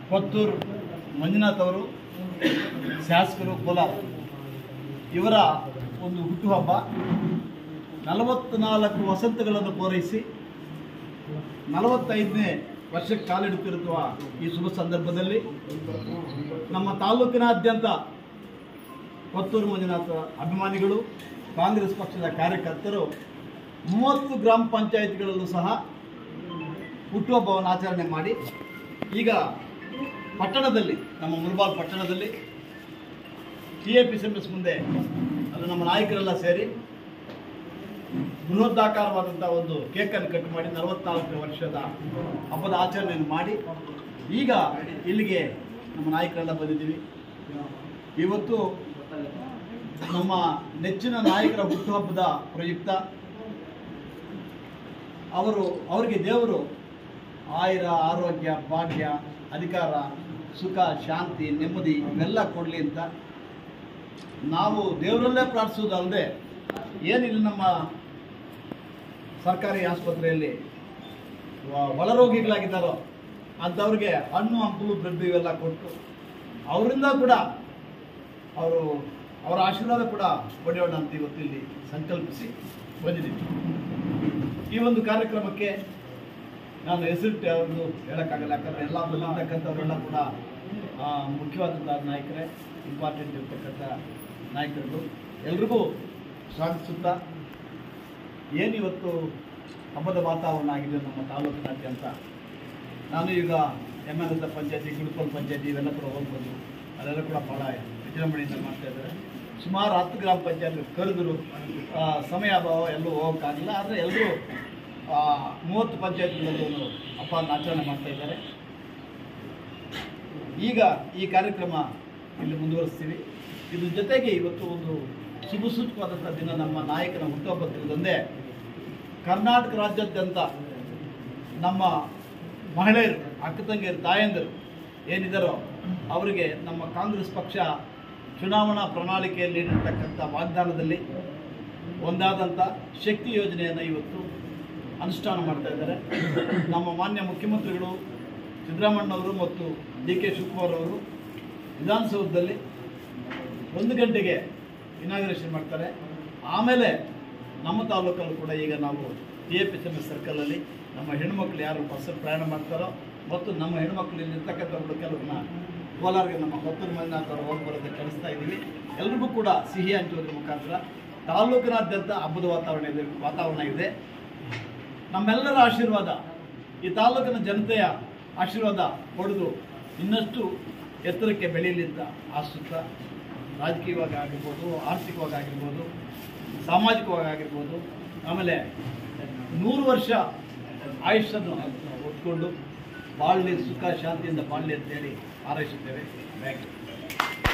ಕೊತ್ತೂರು ಮಂಜುನಾಥ್ ಅವರು ಶಾಸಕರು ಕೋಲಾರ ಇವರ ಒಂದು ಹುಟ್ಟುಹಬ್ಬ ನಲವತ್ನಾಲ್ಕು ವಸಂತಗಳನ್ನು ಪೂರೈಸಿ ನಲವತ್ತೈದನೇ ವರ್ಷಕ್ಕೆ ಕಾಲಿಡುತ್ತಿರುವ ಈ ಶುಭ ಸಂದರ್ಭದಲ್ಲಿ ನಮ್ಮ ತಾಲೂಕಿನಾದ್ಯಂತ ಕೊತ್ತೂರು ಮಂಜುನಾಥ ಅಭಿಮಾನಿಗಳು ಕಾಂಗ್ರೆಸ್ ಪಕ್ಷದ ಕಾರ್ಯಕರ್ತರು ಮೂವತ್ತು ಗ್ರಾಮ ಪಂಚಾಯತ್ಗಳಲ್ಲೂ ಸಹ ಹುಟ್ಟುಹಬ್ಬವನ್ನು ಆಚರಣೆ ಮಾಡಿ ಈಗ ಪಟ್ಟಣದಲ್ಲಿ ನಮ್ಮ ಮುಲ್ಬಾಲ್ ಪಟ್ಟಣದಲ್ಲಿ ಟಿ ಎ ಪಿ ಎಸ್ ಮುಂದೆ ಅದು ನಮ್ಮ ನಾಯಕರೆಲ್ಲ ಸೇರಿ ಬೃಹದಾಕಾರವಾದಂಥ ಒಂದು ಕೇಕನ್ನು ಕಟ್ ಮಾಡಿ ನಲವತ್ನಾಲ್ಕು ವರ್ಷದ ಹಬ್ಬದ ಆಚರಣೆಯನ್ನು ಮಾಡಿ ಈಗ ಇಲ್ಲಿಗೆ ನಮ್ಮ ನಾಯಕರೆಲ್ಲ ಬಂದಿದ್ದೀವಿ ಇವತ್ತು ನಮ್ಮ ನೆಚ್ಚಿನ ನಾಯಕರ ಹುಟ್ಟುಹಬ್ಬದ ಪ್ರಯುಕ್ತ ಅವರು ಅವರಿಗೆ ದೇವರು ಆಯುರ ಆರೋಗ್ಯ ಭಾಗ್ಯ ಅಧಿಕಾರ ಸುಖ ಶಾಂತಿ ನೆಮ್ಮದಿ ಇವೆಲ್ಲ ಕೊಡಲಿ ಅಂತ ನಾವು ದೇವರಲ್ಲೇ ಪ್ರಾರ್ಥಿಸೋದಲ್ಲದೆ ಏನಿಲ್ಲ ನಮ್ಮ ಸರ್ಕಾರಿ ಆಸ್ಪತ್ರೆಯಲ್ಲಿ ವ- ಒಳರೋಗಿಗಳಾಗಿದ್ದಾರೋ ಅಂಥವ್ರಿಗೆ ಹಣ್ಣು ಹಂಪಲು ಬ್ರೆಡ್ ಇವೆಲ್ಲ ಕೊಟ್ಟು ಅವರಿಂದ ಕೂಡ ಅವರು ಅವರ ಆಶೀರ್ವಾದ ಕೂಡ ಪಡೆಯೋಣ ಅಂತ ಇವತ್ತು ಇಲ್ಲಿ ಸಂಕಲ್ಪಿಸಿ ಬಂದಿದ್ದೀವಿ ಈ ಒಂದು ಕಾರ್ಯಕ್ರಮಕ್ಕೆ ನಾನು ಹೆಸರಿಟ್ಟು ಯಾವುದು ಹೇಳೋಕ್ಕಾಗಲ್ಲ ಯಾಕಂದರೆ ಎಲ್ಲ ಬಂದಿರ್ತಕ್ಕಂಥವರೆಲ್ಲ ಕೂಡ ಆ, ಮುಖ್ಯವಾದಂಥ ನಾಯಕರೇ ಇಂಪಾರ್ಟೆಂಟ್ ಇರ್ತಕ್ಕಂಥ ನಾಯಕರುಗಳು ಎಲ್ರಿಗೂ ಸ್ವಾಗತಿಸುತ್ತಾ ಏನಿವತ್ತು ಹಬ್ಬದ ವಾತಾವರಣ ಆಗಿದೆ ನಮ್ಮ ತಾಲೂಕಿನಾದ್ಯಂತ ನಾನು ಈಗ ಎಮ್ ಎಲ್ ಎಸ್ ಪಂಚಾಯತಿ ಗುರುಕಲ್ ಪಂಚಾಯತಿ ಇವೆಲ್ಲ ಕೂಡ ಹೋಗ್ಬೋದು ಅದೆಲ್ಲ ಕೂಡ ಭಾಳ ವಿಜೃಂಭಣೆಯಿಂದ ಮಾಡ್ತಾ ಇದ್ದಾರೆ ಸುಮಾರು ಹತ್ತು ಗ್ರಾಮ ಪಂಚಾಯತ್ ಕರೆದರು ಆ, ಸಮಯ ಅಭಾವ ಎಲ್ಲೂ ಹೋಗೋಕ್ಕಾಗಲಿಲ್ಲ ಆದರೆ ಎಲ್ಲರೂ ಮೂವತ್ತು ಪಂಚಾಯತ್ಗಳಲ್ಲೂ ಹಬ್ಬವನ್ನು ಆಚರಣೆ ಮಾಡ್ತಾ ಇದ್ದಾರೆ ಈಗ ಈ ಕಾರ್ಯಕ್ರಮ ಇಲ್ಲಿ ಮುಂದುವರಿಸ್ತೀವಿ ಇದ್ರ ಜೊತೆಗೆ ಇವತ್ತು ಒಂದು ಶುಭ ಸೂಚಕವಾದಂಥ ದಿನ ನಮ್ಮ ನಾಯಕನ ಹುಟ್ಟುಹಬ್ಬ ದಿನದಂದೇ ಕರ್ನಾಟಕ ರಾಜ್ಯಾದ್ಯಂತ ನಮ್ಮ ಮಹಿಳೆಯರು ಅಕ್ಕ ತಂಗಿಯರು ತಾಯಂದಿರು ಏನಿದ್ದಾರೋ ಅವರಿಗೆ ನಮ್ಮ ಕಾಂಗ್ರೆಸ್ ಪಕ್ಷ ಚುನಾವಣಾ ಪ್ರಣಾಳಿಕೆಯಲ್ಲಿ ನೀಡಿರ್ತಕ್ಕಂಥ ವಾಗ್ದಾನದಲ್ಲಿ ಒಂದಾದಂಥ ಶಕ್ತಿ ಯೋಜನೆಯನ್ನು ಇವತ್ತು ಅನುಷ್ಠಾನ ಮಾಡ್ತಾ ಇದ್ದಾರೆ ನಮ್ಮ ಮಾನ್ಯ ಮುಖ್ಯಮಂತ್ರಿಗಳು ಸಿದ್ದರಾಮಣ್ಣವರು ಮತ್ತು ಡಿ ಕೆ ಶಿವಕುಮಾರ್ ಅವರು ವಿಧಾನಸೌಧದಲ್ಲಿ ಒಂದು ಗಂಟೆಗೆ ಇನಾಗ್ರೇಷನ್ ಮಾಡ್ತಾರೆ ಆಮೇಲೆ ನಮ್ಮ ತಾಲೂಕಲ್ಲೂ ಕೂಡ ಈಗ ನಾವು T A P S M S ಸರ್ಕಲಲ್ಲಿ ನಮ್ಮ ಹೆಣ್ಮಕ್ಳು ಯಾರು ಬಸ್ಸಲ್ಲಿ ಪ್ರಯಾಣ ಮಾಡ್ತಾರೋ ಮತ್ತು ನಮ್ಮ ಹೆಣ್ಮಕ್ಳು ಇಲ್ಲಿ ಇರ್ತಕ್ಕಂಥವ್ರು ಕೆಲವ್ರನ್ನ ಕೋಲಾರ್ಗೆ ನಮ್ಮ ಕೊತ್ತೂರು ಮಂಜುನಾಥ್ ಅವರು ಹೋಗಿ ಬರೋದಕ್ಕೆ ಕಳಿಸ್ತಾ ಇದ್ದೀವಿ ಎಲ್ರಿಗೂ ಕೂಡ ಸಿಹಿ ಹಂಚುವುದ್ರ ಮುಖಾಂತರ ತಾಲೂಕಿನಾದ್ಯಂತ ಹಬ್ಬದ ವಾತಾವರಣ ಇದೆ ವಾತಾವರಣ ಇದೆ ನಮ್ಮೆಲ್ಲರ ಆಶೀರ್ವಾದ ಈ ತಾಲೂಕಿನ ಜನತೆಯ ಆಶೀರ್ವಾದ ಪಡೆದು ಇನ್ನಷ್ಟು ಎತ್ತರಕ್ಕೆ ಬೆಳೀಲಿ ಅಂತ ಆಶಿಸುತ್ತಾ ರಾಜಕೀಯವಾಗಿ ಆಗಿರ್ಬೋದು ಆರ್ಥಿಕವಾಗಿ ಆಗಿರ್ಬೋದು ಸಾಮಾಜಿಕವಾಗಿ ಆಗಿರ್ಬೋದು ಆಮೇಲೆ ನೂರು ವರ್ಷ ಆಯುಷ್ಯನ್ನು ಹೊತ್ಕೊಂಡು ಬಾಳಲಿ ಸುಖ ಶಾಂತಿಯಿಂದ ಬಾಳಲಿ ಅಂತೇಳಿ ಹಾರೈಸುತ್ತೇವೆ ಥ್ಯಾಂಕ್ ಯು